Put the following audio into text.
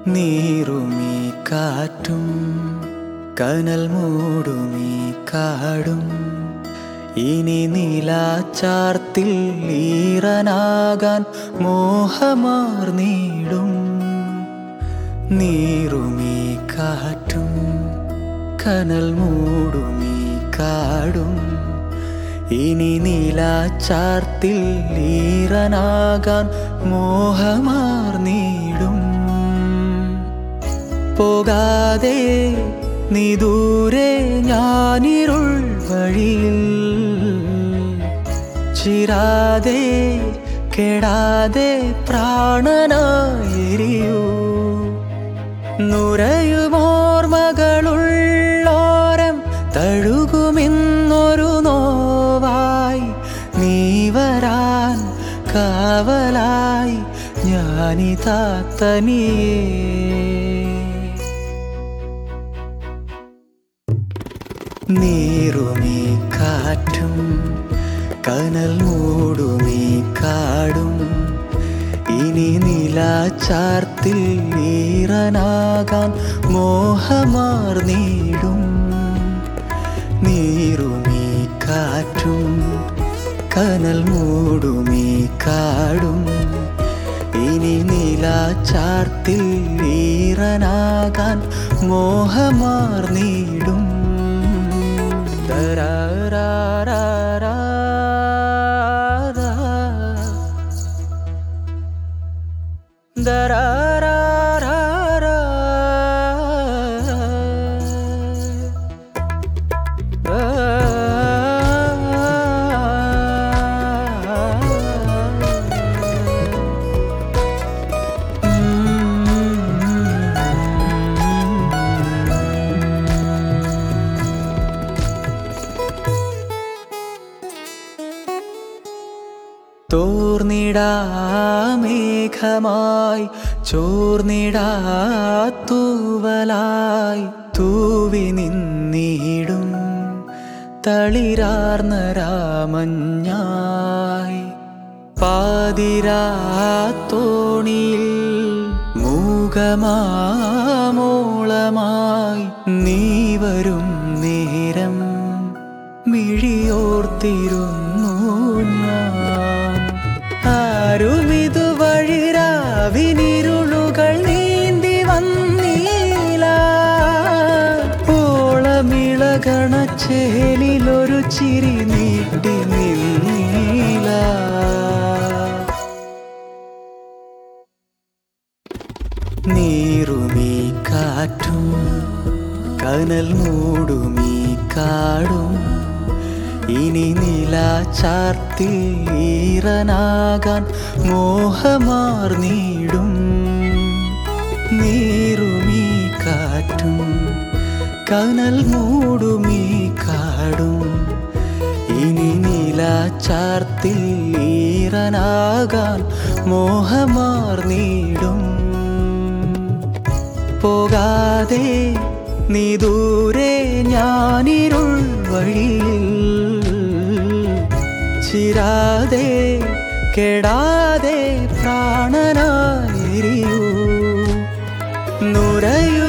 നീറുമീ കാറ്റും കനൽ മൂടുമീ കാടും ഇനി നിലാച്ചാർത്തിൽ ഈറനാകാൻ മോഹമാർന്നീടും നീറുമീ കാറ്റും കനൽ മൂടുമീ കാടും ഇനി നിലാച്ചാർത്തിൽ ഈറനാകാൻ മോഹമാർന്നീടും പോകാതെ നീ ദൂരെ ഞാനിരുൾ വഴിയിൽ ചിരാതെ കെടാതെ പ്രാണനായെരിയൂ നുരയുമോർമകളുള്ളോരം തഴുകുമെന്നൊരു നോവായി നീ വരാൻ കാവലായി ഞാനിതാ തനിയേ നീറുമീ കാറ്റും കനൽ മൂടുമീ കാടും ഇനി നിലാച്ചാർത്തിൽ ഈറനാകാൻ മോഹമാർന്നീടും നീറുമീ കാറ്റും കനൽ മൂടുമീ കാടും ഇനി നിലാച്ചാർത്തിൽ ഈറനാകാൻ മോഹമാർന്നീടും തോർന്നിടാമേഘമായി ചോർന്നിടാത്തൂവലായി തൂവി നിന്നിടും തളിരാർന്ന രാമഞ്ഞായി പാതിരാത്തോണിയിൽ മൂകമാമോളമായി നീ വരും നേരം മിഴിയോർത്തിരുന്നു ഞാൻ ആരുമിതു വഴിരാവിനിരുളുകൾ നീന്തി വന്നീല ഓളമിളകണ ചേലിലൊരു ചിരി നീട്ടി നിന്നീല നീറുമീ കാറ്റും കനൽ മൂടുമീ കാടും ഇനി നിലാച്ചാർത്തിൽ ഈറനാകാൻ മോഹമാർന്നീടും നീറുമീ കാറ്റും കനൽ മൂടുമീ കാടും ഇനി നിലാച്ചാർത്തിൽ ഈറനാകാൻ മോഹമാർന്നീടും പോകാതെ നീ ദൂരെ ഞാനിരുൾ വഴിയിൽ ചിരാതെ കെടാതെ പ്രാണനായിരിയൂ നുരയു